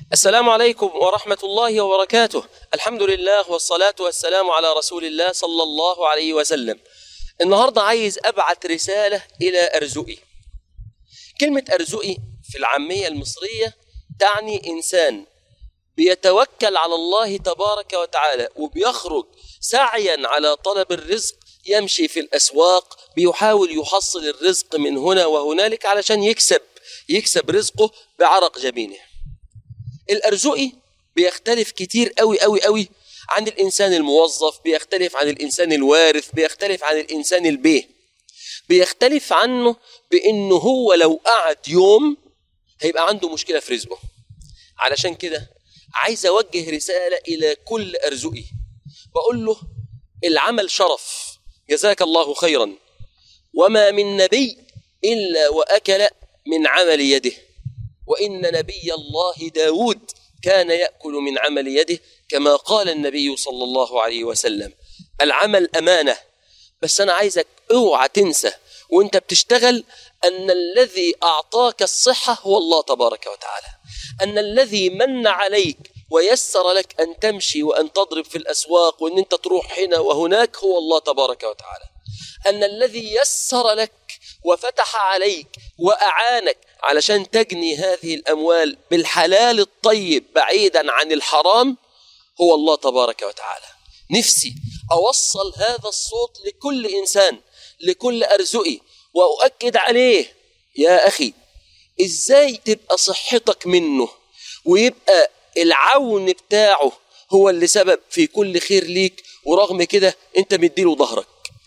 السلام عليكم ورحمة الله وبركاته الحمد لله والصلاة والسلام على رسول الله صلى الله عليه وسلم النهاردة عايز أبعت رسالة إلى أرزقي كلمة أرزقي في العامية المصرية تعني إنسان بيتوكل على الله تبارك وتعالى وبيخرج سعيا على طلب الرزق يمشي في الأسواق بيحاول يحصل الرزق من هنا وهنالك علشان يكسب يكسب رزقه بعرق جبينه الأرزقي بيختلف كتير قوي قوي قوي عن الإنسان الموظف بيختلف عن الإنسان الوارث بيختلف عن الإنسان البيه بيختلف عنه بأنه هو لو قعد يوم هيبقى عنده مشكلة في رزقه علشان كده عايز أوجه رسالة إلى كل أرزقي بقول له العمل شرف جزاك الله خيرا وما من نبي إلا وأكل من عمل يده وإن نبي الله داود كان يأكل من عمل يده كما قال النبي صلى الله عليه وسلم العمل أمانة بس أنا عايزك اوعى تنسى وانت بتشتغل أن الذي أعطاك الصحة هو الله تبارك وتعالى أن الذي من عليك ويسر لك أن تمشي وأن تضرب في الأسواق وأن أنت تروح هنا وهناك هو الله تبارك وتعالى أن الذي يسر لك وفتح عليك وأعانك علشان تجني هذه الأموال بالحلال الطيب بعيدا عن الحرام هو الله تبارك وتعالى نفسي أوصل هذا الصوت لكل إنسان لكل أرزقي وأؤكد عليه يا أخي إزاي تبقى صحتك منه ويبقى العون بتاعه هو اللي سبب في كل خير ليك ورغم كده انت مديله ظهرك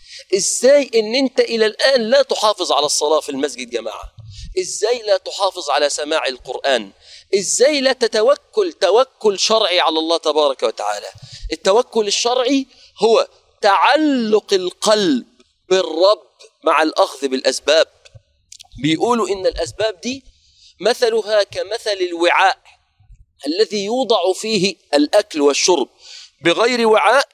ازاي ان انت الى الان لا تحافظ على الصلاه في المسجد جماعه ازاي لا تحافظ على سماع القران ازاي لا تتوكل توكل شرعي على الله تبارك وتعالى التوكل الشرعي هو تعلق القلب بالرب مع الاخذ بالاسباب بيقولوا ان الاسباب دي مثلها كمثل الوعاء الذي يوضع فيه الاكل والشرب بغير وعاء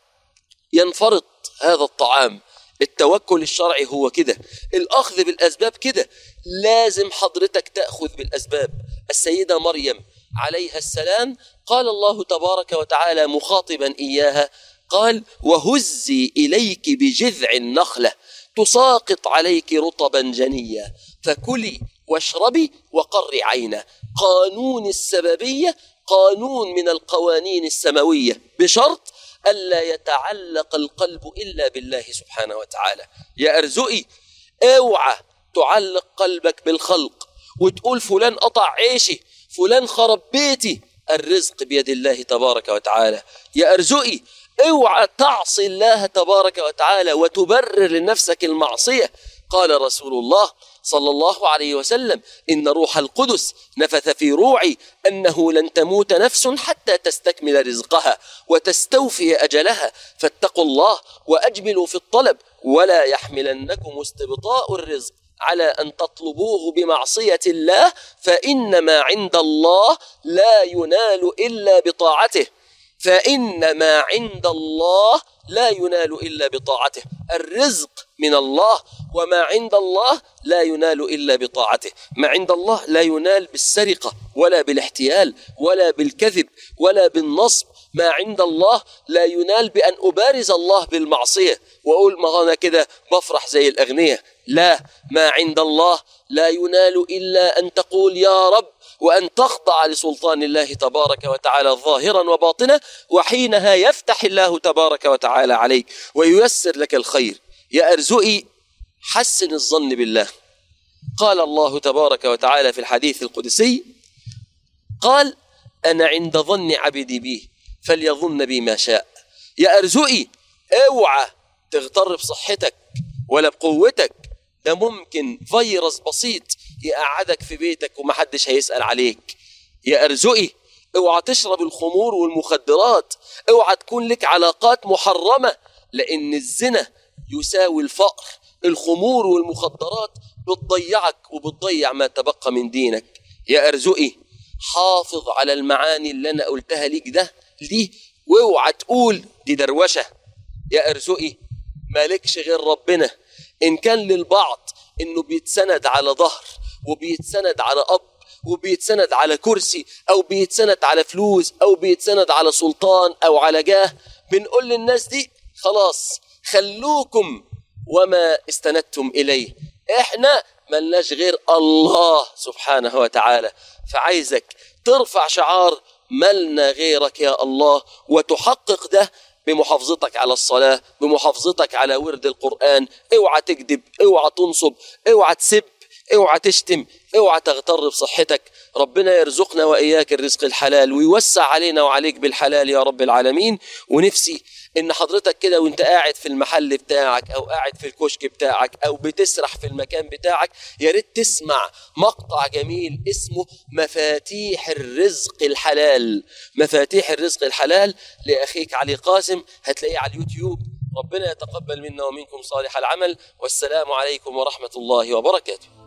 ينفرط هذا الطعام التوكل الشرعي هو كده الاخذ بالاسباب كده لازم حضرتك تاخذ بالاسباب السيده مريم عليها السلام قال الله تبارك وتعالى مخاطبا اياها قال وهزي اليك بجذع النخله تساقط عليك رطبا جنيا فكلي واشربي وقري عينا قانون السببيه قانون من القوانين السماويه بشرط ألا يتعلق القلب إلا بالله سبحانه وتعالى يا أرزقي اوعى تعلق قلبك بالخلق وتقول فلان قطع عيشي فلان خرب بيتي الرزق بيد الله تبارك وتعالى يا أرزقي اوعى تعصي الله تبارك وتعالى وتبرر لنفسك المعصية قال رسول الله صلى الله عليه وسلم إن روح القدس نفث في روعي أنه لن تموت نفس حتى تستكمل رزقها وتستوفي أجلها فاتقوا الله وأجملوا في الطلب ولا يحملنكم استبطاء الرزق على أن تطلبوه بمعصية الله فإن ما عند الله لا ينال إلا بطاعته فإن ما عند الله لا ينال إلا بطاعته الرزق من الله وما عند الله لا ينال إلا بطاعته ما عند الله لا ينال بالسرقة ولا بالاحتيال ولا بالكذب ولا بالنصب ما عند الله لا ينال بأن أبارز الله بالمعصية وأقول ما أنا كده بفرح زي الأغنياء لا ما عند الله لا ينال إلا أن تقول يا رب وأن تخضع لسلطان الله تبارك وتعالى ظاهرا وباطنا وحينها يفتح الله تبارك وتعالى عليك وييسر لك الخير يا أرزقي حسن الظن بالله قال الله تبارك وتعالى في الحديث القدسي قال أنا عند ظن عبدي بي فليظن بي ما شاء يا أرزقي اوعى تغتر بصحتك ولا بقوتك ده ممكن فيروس بسيط يقعدك في بيتك ومحدش هيسأل عليك يا أرزقي اوعى تشرب الخمور والمخدرات اوعى تكون لك علاقات محرمة لأن الزنا يساوي الفقر الخمور والمخدرات بتضيعك وبتضيع ما تبقى من دينك يا أرزقي حافظ على المعاني اللي أنا قلتها ليك ده دي واوعى تقول دي دروشة يا أرزقي مالكش غير ربنا إن كان للبعض إنه بيتسند على ظهر وبيتسند على أب وبيتسند على كرسي او بيتسند على فلوس او بيتسند على سلطان او على جاه بنقول للناس دي خلاص خلوكم وما استندتم اليه احنا ملناش غير الله سبحانه وتعالى فعايزك ترفع شعار ملنا غيرك يا الله وتحقق ده بمحافظتك على الصلاة بمحافظتك على ورد القرآن اوعى تكذب اوعى تنصب اوعى تسب اوعى تشتم اوعى تغتر بصحتك ربنا يرزقنا واياك الرزق الحلال ويوسع علينا وعليك بالحلال يا رب العالمين ونفسي ان حضرتك كده وانت قاعد في المحل بتاعك او قاعد في الكشك بتاعك او بتسرح في المكان بتاعك يا ريت تسمع مقطع جميل اسمه مفاتيح الرزق الحلال مفاتيح الرزق الحلال لاخيك علي قاسم هتلاقيه على اليوتيوب ربنا يتقبل منا ومنكم صالح العمل والسلام عليكم ورحمه الله وبركاته